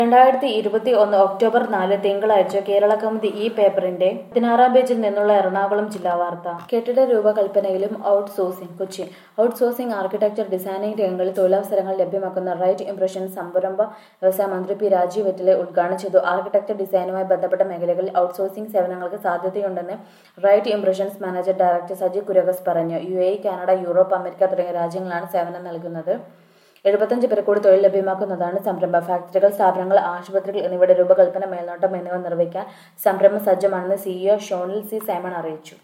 രണ്ടായിരത്തി ഇരുപത്തി ഒന്ന് ഒക്ടോബർ നാല് തിങ്കളാഴ്ച കേരള കൗമുദി ഈ പേപ്പറിന്റെ പതിനാറാം പേജിൽ നിന്നുള്ള എറണാകുളം ജില്ലാ വാർത്ത കെട്ടിട രൂപകൽപ്പനയിലും outsourcing Kochi outsourcing architecture designing രംഗങ്ങളിൽ തൊഴിലവസരങ്ങൾ ലഭ്യമാക്കുന്ന റൈറ്റ് ഇംപ്രഷൻ സംരംഭ വ്യവസായ മന്ത്രി പി രാജീവ് വെറ്റിലെ ഉദ്ഘാടനം ചെയ്തു ആർക്കിടെക്ചർ ഡിസൈനുമായി ബന്ധപ്പെട്ട മേഖലകളിൽ ഔട്ട് സോഴ്സിംഗ് സേവനങ്ങൾക്ക് സാധ്യതയുണ്ടെന്ന് Right Impressions manager director Saji Kuriakose പറഞ്ഞു U A Canada Europe America തുടങ്ങിയ രാജ്യങ്ങളാണ് സേവനം നൽകുന്നത് എഴുപത്തഞ്ച് പേർ കൂടി തൊഴിൽ ലഭ്യമാക്കുന്നതാണ് സംരംഭം ഫാക്ടറികൾ സ്ഥാപനങ്ങൾ ആശുപത്രികൾ എന്നിവയുടെ രൂപകൽപ്പന മേൽനോട്ടം എന്നിവ നിർവഹിക്കാൻ സംരംഭം സജ്ജമാണെന്ന് സിഇഒ ഷോണിൽ സി സൈമൺ അറിയിച്ചു